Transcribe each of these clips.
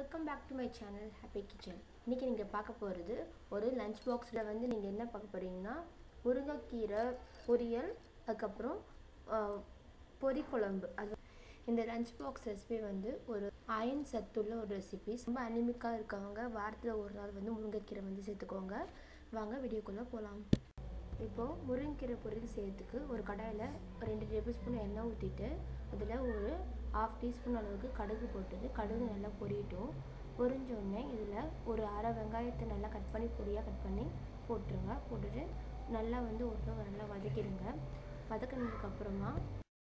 welcome back to my channel happy kitchen இன்றைக்கி நீங்கள் பார்க்க போகிறது ஒரு லஞ்ச் பாக்ஸில் வந்து நீங்கள் என்ன பார்க்க போகிறீங்கன்னா முருங்கைக்கீரை பொரியல் அதுக்கப்புறம் ஆஹ், பொரி குழம்பு அது இந்த லஞ்ச் பாக்ஸ் ரெசிபி வந்து ஒரு அயன் சத்துள்ள ஒரு ரெசிபி ரொம்ப அனிமிக்காக இருக்கவங்க வாரத்தில் ஒரு நாள் வந்து முருங்கைக்கீரை வந்து சேர்த்துக்கோங்க வாங்க வீடியோக்குள்ளே போகலாம் இப்போது முருங்கைக்கீரை பொரியல் செய்யறதுக்கு ஒரு கடாயில் ரெண்டு டேபிள் ஸ்பூன் எண்ணெய் ஊற்றிட்டு அதில் ஒரு ஹாஃப் டீஸ்பூன் அளவுக்கு கடுகு போட்டுது கடுகு நல்லா பொரியட்டும் பொரிஞ்ச உடனே இதில் ஒரு அரை வெங்காயத்தை நல்லா கட் பண்ணி பொடியாக கட் பண்ணி போட்டுருங்க போட்டுட்டு நல்லா வந்து ஒரு நல்லா வதக்கிடுங்க வதக்கினதுக்கப்புறமா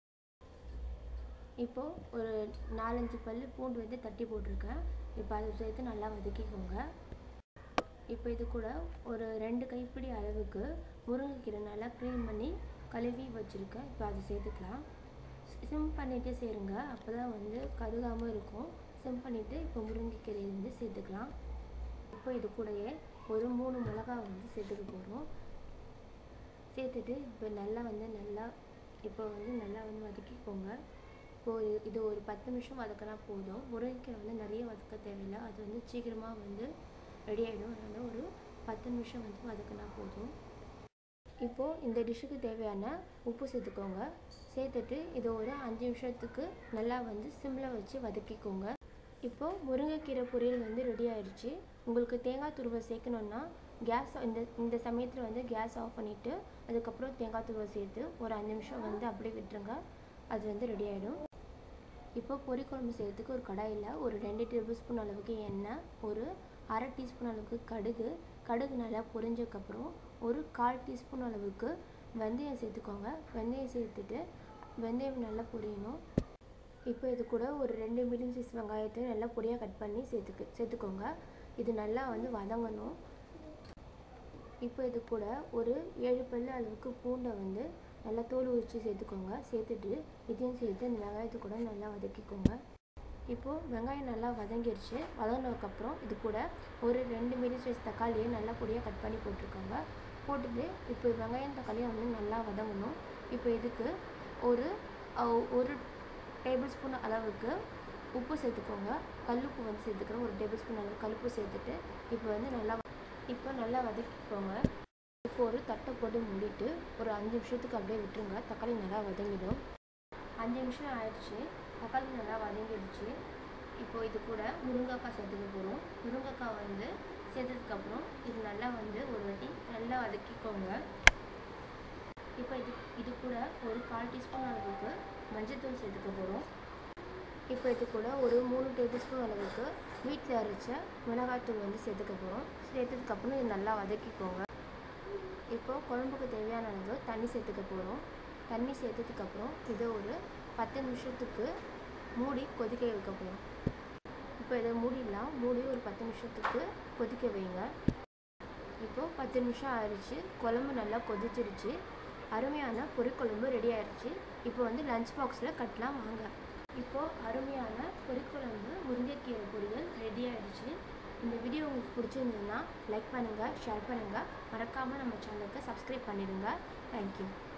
இப்போது ஒரு நாலஞ்சு பல் பூண்டு வந்து தட்டி போட்டிருக்கேன் இப்போ அதை சேர்த்து நல்லா வதக்கிக்கோங்க இப்போ இது கூட ஒரு ரெண்டு கைப்பிடி அளவுக்கு முருங்கைக்கீரை நல்லா க்ளீன் பண்ணி கழுவி வச்சுருக்கேன் இப்போ அதை சேர்த்துக்கலாம் சிம் பண்ணிகிட்டே சேருங்க அப்போ தான் வந்து கருகாமல் இருக்கும் சிம் பண்ணிவிட்டு இப்போ முருங்கைக்கீரை வந்து சேர்த்துக்கலாம் இப்போ இது கூடயே ஒரு மூணு மிளகா வந்து சேர்த்துக்க போகிறோம் சேர்த்துட்டு இப்போ நல்லா வந்து நல்லா இப்போ வந்து நல்லா வந்து வதக்கிக்கோங்க இப்போ இது- இது ஒரு பத்து நிமிஷம் வதக்கினா போதும் முருங்கைக்கீரை வந்து நிறைய வதக்க தேவையில்லை அது வந்து சீக்கிரமாக வந்து ரெடி ஆகிடும் அதனால் ஒரு பத்து நிமிஷம் வந்து வதக்கினா போதும் இப்போது இந்த டிஷ்ஷுக்கு தேவையான உப்பு சேர்த்துக்கோங்க சேர்த்துட்டு இதை ஒரு அஞ்சு நிமிஷத்துக்கு நல்லா வந்து சிம்மில் வச்சு வதக்கிக்கோங்க இப்போது முருங்கைக்கீரை பொரியல் வந்து ரெடி ஆயிடுச்சு உங்களுக்கு தேங்காய் துருவல் சேர்க்கணுன்னா கேஸ் இந்த இந்த சமயத்தில் வந்து கேஸ் ஆஃப் பண்ணிவிட்டு அதுக்கப்புறம் தேங்காய் துருவல் சேர்த்து ஒரு அஞ்சு நிமிஷம் வந்து அப்படியே விட்டுருங்க அது வந்து ரெடி ஆகிடும் இப்போ பொரி குழம்பு செய்யறதுக்கு ஒரு கடாயில் ஒரு ரெண்டு டேபிள் ஸ்பூன் அளவுக்கு எண்ணெய் ஒரு அரை டீஸ்பூன் அளவுக்கு கடுகு கடுகு நல்லா பொரிஞ்சதுக்கப்புறம் ஒரு கால் டீஸ்பூன் அளவுக்கு வெந்தயம் சேர்த்துக்கோங்க வெந்தயம் சேர்த்துட்டு வெந்தயம் நல்லா பொரியணும் இப்போ இது கூட ஒரு ரெண்டு மீடியம் சைஸ் வெங்காயத்தை நல்லா பொடியாக கட் பண்ணி சேர்த்துக்கு சேர்த்துக்கோங்க இது நல்லா வந்து வதங்கணும் இப்போ இது கூட ஒரு ஏழு பல்லு அளவுக்கு பூண்டை வந்து நல்லா தோல் உரித்து சேர்த்துக்கோங்க சேர்த்துட்டு இதையும் சேர்த்து இந்த வெங்காயத்தை கூட நல்லா வதக்கிக்கோங்க இப்போது வெங்காயம் நல்லா வதங்கிடுச்சு வதங்கினதுக்கப்புறம் இது கூட ஒரு ரெண்டு மீடியம் சைஸ் தக்காளியை நல்லா பொடியாக கட் பண்ணி போட்டிருக்கோங்க போட்டுட்டு இப்போ வெங்காயம் தக்காளியும் வந்து நல்லா வதங்கணும் இப்போ இதுக்கு ஒரு அஹ், ஒரு டேபிள் ஸ்பூன் அளவுக்கு உப்பு சேர்த்துக்கோங்க கல்லுப்பு வந்து சேர்த்துக்கிறோம் ஒரு டேபிள் ஸ்பூன் அளவுக்கு கல்லுப்பு சேர்த்துட்டு இப்போ வந்து நல்லா இப்போ நல்லா வதக்கிக்கோங்க இப்போ ஒரு தட்டை போட்டு மூடிட்டு ஒரு அஞ்சு நிமிஷத்துக்கு அப்படியே விட்டுருங்க தக்காளி நல்லா வதங்கிடும் அஞ்சு நிமிஷம் ஆயிடுச்சு தக்காளி நல்லா வதங்கிடுச்சு இப்போ இது கூட முருங்கைக்காய் சேர்த்துக்க போகிறோம் முருங்கைக்காய் வந்து சேர்த்ததுக்கப்புறம் இது நல்லா வந்து ஒரு வாட்டி நல்லா வதக்கிக்கோங்க இப்போ இது இது கூட ஒரு கால் டீஸ்பூன் அளவுக்கு மஞ்சள்தூள் சேர்த்துக்க போகிறோம் இப்போ இது கூட ஒரு மூணு டேபிள் ஸ்பூன் அளவுக்கு வீட்டில் அரைச்ச மிளகாய்த்தூள் வந்து சேர்த்துக்க போகிறோம் சேர்த்ததுக்கப்புறம் இது நல்லா வதக்கிக்கோங்க இப்போ குழம்புக்கு தேவையான அளவு தண்ணி சேர்த்துக்க போகிறோம் தண்ணி சேர்த்ததுக்கப்புறம் இதை ஒரு பத்து நிமிஷத்துக்கு மூடி கொதிக்க வைக்க போகிறோம் இப்போ இதை மூடிடலாம் மூடி ஒரு பத்து நிமிஷத்துக்கு கொதிக்க வைங்க இப்போது பத்து நிமிஷம் ஆயிடுச்சு குழம்பு நல்லா கொதிச்சிருச்சு அருமையான பொரிக்குழம்பு ரெடி ஆயிடுச்சு இப்போ வந்து லஞ்ச் பாக்ஸில் கட்டலாம் வாங்க இப்போது அருமையான பொரிக்குழம்பு முருங்கைக்கீரை பொரியல் ரெடி ஆயிடுச்சு இந்த வீடியோ உங்களுக்கு பிடிச்சிருந்ததுன்னா லைக் பண்ணுங்கள் ஷேர் பண்ணுங்கள் மறக்காமல் நம்ம சேனலுக்கு சப்ஸ்கிரைப் பண்ணிடுங்க தேங்க்யூ